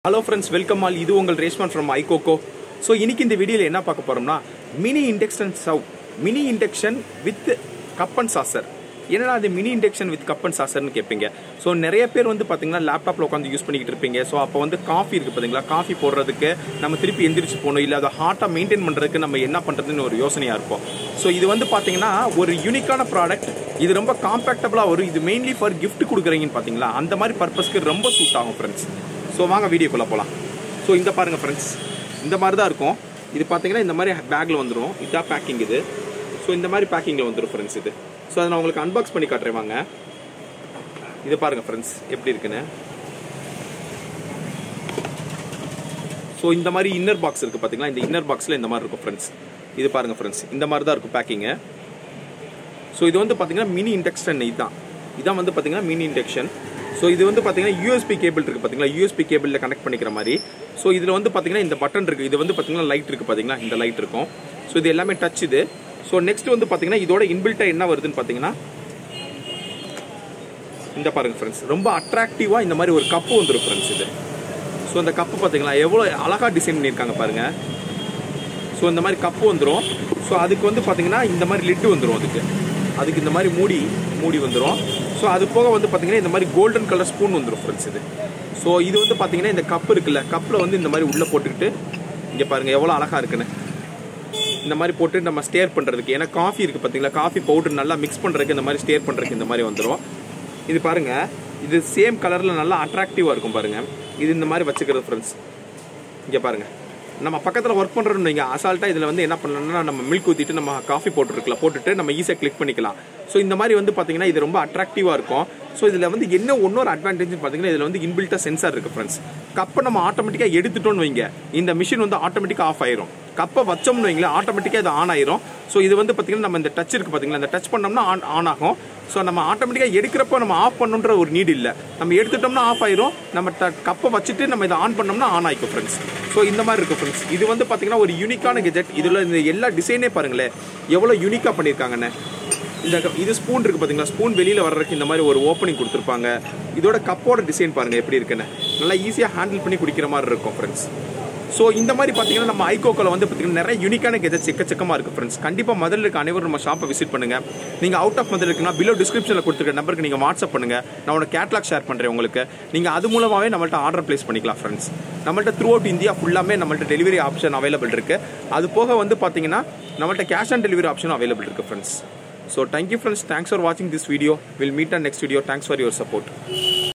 hello friends welcome all இது உங்கள் ரேஷ்மான் from ஐகோகோ so இன்னைக்கு இந்த வீடியோவில் என்ன பார்க்க போறோம்னா mini induction stove mini induction with cup and saucer என்னடா அது mini induction with cup and சாசர்னு கேட்பீங்க ஸோ நிறைய பேர் வந்து பார்த்தீங்கன்னா லேப்டாப்பில் உட்காந்து யூஸ் பண்ணிக்கிட்டு இருப்பீங்க ஸோ அப்போ வந்து காஃபி இருக்குது பார்த்தீங்களா காஃபி போடுறதுக்கு நம்ம திருப்பி எந்திரிச்சு போகணும் இல்லை அதை ஹாட்டாக மெயின்டைன் பண்ணுறதுக்கு நம்ம என்ன பண்ணுறதுன்னு ஒரு யோசனையாக இருக்கும் ஸோ இது வந்து பார்த்தீங்கன்னா ஒரு யூனிக்கான ப்ராடக்ட் இது ரொம்ப காம்பேக்டபுளாக வரும் இது மெயின்லி ஃபார் கிஃப்ட் கொடுக்குறீங்கன்னு பார்த்தீங்களா அந்த மாதிரி பர்பஸ்க்கு ரொம்ப சூட் ஆகும் ஃப்ரெண்ட்ஸ் ஸோ வாங்க வீடியோக்குள்ளே போகலாம் ஸோ இந்த பாருங்கள் ஃப்ரெண்ட்ஸ் இந்த மாதிரி தான் இருக்கும் இது பார்த்தீங்கன்னா இந்த மாதிரி பேக்கில் வந்துடும் இதான் பேக்கிங் இது ஸோ இந்த மாதிரி பேக்கிங்கில் வந்துடும் ஃப்ரெண்ட்ஸ் இது ஸோ அதை நான் உங்களுக்கு அன்பாக்ஸ் பண்ணி காட்டுறேன் வாங்க இது பாருங்கள் ஃப்ரெண்ட்ஸ் எப்படி இருக்குன்னு ஸோ இந்த மாதிரி இன்னர் பாக்ஸ் இருக்குது பார்த்தீங்களா இந்த இன்னர் பாக்ஸில் இந்த மாதிரி இருக்கும் ஃப்ரெண்ட்ஸ் இது பாருங்கள் ஃப்ரெண்ட்ஸ் இந்த மாதிரி தான் இருக்கும் பேக்கிங்கு ஸோ இது வந்து பார்த்தீங்கன்னா மினி இண்டக்ஷன் இதுதான் இதான் வந்து பார்த்தீங்கன்னா மினி இண்டக்ஷன் ஸோ இது வந்து பார்த்தீங்கன்னா யூஎஸ்பி கேபிள் இருக்குது பார்த்தீங்களா யூஎஸ்பி கேபிளில் கனெக்ட் பண்ணிக்கிற மாதிரி ஸோ இதில் வந்து பார்த்தீங்கன்னா இந்த பட்டன் இருக்குது இது வந்து பார்த்தீங்கன்னா லைட் இருக்குது பார்த்தீங்களா இந்த லைட் இருக்கும் ஸோ இது எல்லாமே டச் இது ஸோ நெக்ஸ்ட் வந்து பார்த்தீங்கன்னா இதோட இன்பில்ட்டாக என்ன வருதுன்னு பார்த்தீங்கன்னா இந்த பாருங்க ஃப்ரெண்ட்ஸ் ரொம்ப அட்ராக்டிவாக இந்த மாதிரி ஒரு கப்பு வந்துடும் ஃப்ரெண்ட்ஸ் இது ஸோ இந்த கப்பு பார்த்தீங்களா எவ்வளோ அழகாக டிசைன் பண்ணியிருக்காங்க பாருங்க ஸோ இந்த மாதிரி கப்பு வந்துடும் ஸோ அதுக்கு வந்து பார்த்தீங்கன்னா இந்த மாதிரி லிட்டு வந்துடும் அதுக்கு அதுக்கு இந்த மாதிரி மூடி மூடி வந்துடும் ஸோ அது போக வந்து பார்த்தீங்கன்னா இந்த மாதிரி கோல்டன் கலர் ஸ்பூன் வந்துடும் ஃப்ரெண்ட்ஸ் இது ஸோ இது வந்து பார்த்தீங்கன்னா இந்த கப் இருக்குல்ல கப்பில் வந்து இந்த மாதிரி உள்ளே போட்டுக்கிட்டு இங்கே பாருங்கள் எவ்வளோ அழகாக இருக்குன்னு இந்த மாதிரி போட்டு நம்ம ஸ்டேர் பண்ணுறதுக்கு ஏன்னா காஃபி இருக்குது பார்த்தீங்களா காஃபி பவுடர் நல்லா மிக்ஸ் பண்ணுறதுக்கு இந்த மாதிரி ஸ்டேர் பண்ணுறதுக்கு இந்த மாதிரி வந்துடும் இது பாருங்கள் இது சேம் கலரில் நல்லா அட்ராக்டிவாக இருக்கும் பாருங்கள் இது இந்த மாதிரி வச்சுக்கிறது ஃப்ரெண்ட்ஸ் இங்கே பாருங்கள் நம்ம பக்கத்தில் ஒர்க் பண்ணுறோம்னு நீங்கள் அசால்ட்டாக இதில் வந்து என்ன பண்ணலாம்னா நம்ம மில்க் ஊற்றிட்டு நம்ம காஃபி போட்டுருக்கலாம் போட்டுட்டு நம்ம ஈஸியாக கிளிக் பண்ணிக்கலாம் ஸோ இந்த மாதிரி வந்து பார்த்தீங்கன்னா இது ரொம்ப அட்ராக்டிவாக இருக்கும் ஸோ இதில் வந்து என்ன இன்னொரு அட்வான்டேஜ் பார்த்தீங்கன்னா இதில் வந்து இன்பில்ட்டாக சென்சார் இருக்குது ஃப்ரெண்ட்ஸ் கப்பை நம்ம ஆட்டோமேட்டிக்காக எடுத்துட்டோம்னு வைங்க இந்த மிஷின் வந்து ஆட்டோமேட்டிக்காக ஆஃப் ஆயிரும் கப்பை வச்சோம்னு வைங்களேன் ஆட்டோமேட்டிக்காக இது ஆன் ஆயிரும் ஸோ இது வந்து பார்த்தீங்கன்னா நம்ம இந்த டச் இருக்குது பார்த்தீங்களா இந்த டச் பண்ணோம்னா ஆன் ஆன் ஆகும் ஸோ நம்ம ஆட்டோமேட்டிக்காக எடுக்கிறப்போ நம்ம ஆஃப் பண்ணுன்ற ஒரு நீட் இல்லை நம்ம எடுத்துட்டோம்னா ஆஃப் ஆயிரும் நம்ம ட கப்பை வச்சுட்டு நம்ம இதை ஆன் பண்ணோம்னா ஆன் ஆயிக்கும் ஃப்ரெண்ட்ஸ் ஸோ இந்த மாதிரி இருக்கும் ஃப்ரெண்ட்ஸ் இது வந்து பார்த்தீங்கன்னா ஒரு யூனிக்கான கெஜெட் இதில் இந்த எல்லா டிசைனே பாருங்களேன் எவ்வளோ யூனிக்காக பண்ணியிருக்காங்கண்ணே இந்த க- இது ஸ்பூன் இருக்கு பாத்தீங்களா ஸ்பூன் வெளியில வர்றதுக்கு இந்த மாதிரி ஒரு ஓப்பனிங் கொடுத்துருப்பாங்க இதோட கப்போட டிசைன் பாருங்க எப்படி இருக்குன்னு நல்லா ஈஸியா ஹேண்டில் பண்ணி குடிக்கிற மாதிரி இருக்கும் ஃப்ரெண்ட்ஸ் ஸோ இந்த மாதிரி பார்த்தீங்கன்னா நம்ம ஐகோக்கில் வந்து பார்த்தீங்கன்னா நிறைய யூனிக்கான கெஜெட்ஸ் எக்கச்சக்கமாக இருக்குது ஃப்ரெண்ட்ஸ் கண்டிப்பாக முதல்ல இருக்க அனைவரும் நம்ம ஷாப்பை விசிட் பண்ணுங்க நீங்கள் அவுட் ஆஃப் மதுரை இருக்குன்னா பிலோ டிஸ்கிரிப்ஷனில் கொடுத்துருக்க நம்பருக்கு நீங்கள் வாட்ஸ்அப் பண்ணுங்க நான் உனக்கு கேட்லாக் ஷேர் பண்ணுறேன் உங்களுக்கு நீங்கள் அது மூலமாகவே நம்மள்ட்ட ஆர்டர் ப்ளேஸ் பண்ணிக்கலாம் ஃப்ரெண்ட்ஸ் நம்மள்ட்ட த்ரூ அவுட் இந்தியா ஃபுல்லாமே நம்மள்ட்ட டெலிவரி ஆப்ஷன் அவைலபிள் இருக்கு அது போக வந்து பார்த்தீங்கன்னா நம்மள்ட்ட cash on delivery option available இருக்கு friends so thank you friends thanks for வாட்சிங் this video will meet and next video thanks for your support